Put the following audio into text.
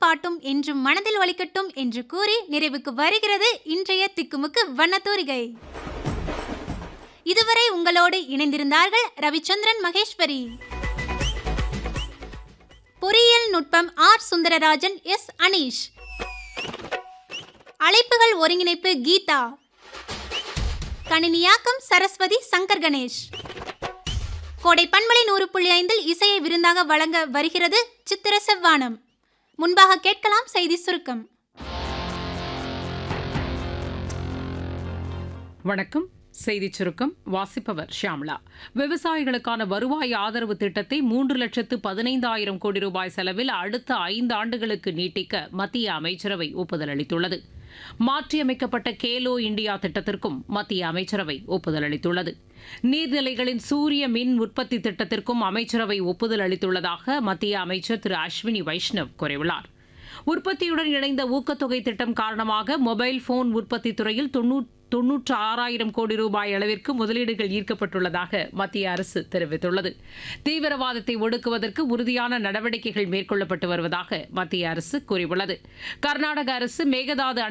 பாட்டும் என்றும் மனதில் ஒலிக்கட்டும் என்று கூறி நிறைவுக்கு வருகிறது இன்றைய திக்குமுக்கு வண்ணத்தூரிகை இதுவரை உங்களோடு இணைந்திருந்தார்கள் ரவிச்சந்திரன் மகேஸ்வரி பொறியியல் நுட்பம் ஆர் சுந்தரராஜன் எஸ் அனீஷ் அழைப்புகள் ஒருங்கிணைப்பு கீதா கணினியாக்கம் சரஸ்வதி சங்கர் கணேஷ் கோடை பண்பலை நூறு புள்ளி ஐந்தில் இசையை விருந்தாக வழங்க வருகிறது சித்திர செவ்வானம் முன்பாக கேட்கலாம் செய்தி சுருக்கம் வணக்கம் செய்திச் சுருக்கம் வாசிப்பவர் ஷியாம்லா விவசாயிகளுக்கான வருவாய் ஆதரவு திட்டத்தை மூன்று லட்சத்து பதினைந்தாயிரம் கோடி ரூபாய் செலவில் அடுத்த ஐந்து ஆண்டுகளுக்கு நீட்டிக்க மத்திய அமைச்சரவை ஒப்புதல் அளித்துள்ளது மாற்றியமைக்கப்பட்ட கேலோ இந்தியா திட்டத்திற்கும் மத்திய அமைச்சரவை ஒப்புதல் அளித்துள்ளது நீர்நிலைகளின் சூரிய மின் உற்பத்தி திட்டத்திற்கும் அமைச்சரவை ஒப்புதல் அளித்துள்ளதாக மத்திய அமைச்சர் திரு அஸ்வினி வைஷ்ணவ் கூறியுள்ளார் உற்பத்தியுடன் இணைந்த ஊக்கத்தொகை திட்டம் காரணமாக மொபைல் போன் உற்பத்தி துறையில் தொன்னூற்று ஆறாயிரம் கோடி ரூபாய் அளவிற்கு முதலீடுகள் ஈர்க்கப்பட்டுள்ளதாக மத்திய அரசு தெரிவித்துள்ளது தீவிரவாதத்தை ஒடுக்குவதற்கு உறுதியான நடவடிக்கைகள் மேற்கொள்ளப்பட்டு வருவதாக மத்திய அரசு கூறியுள்ளது கர்நாடக அரசு மேகதாது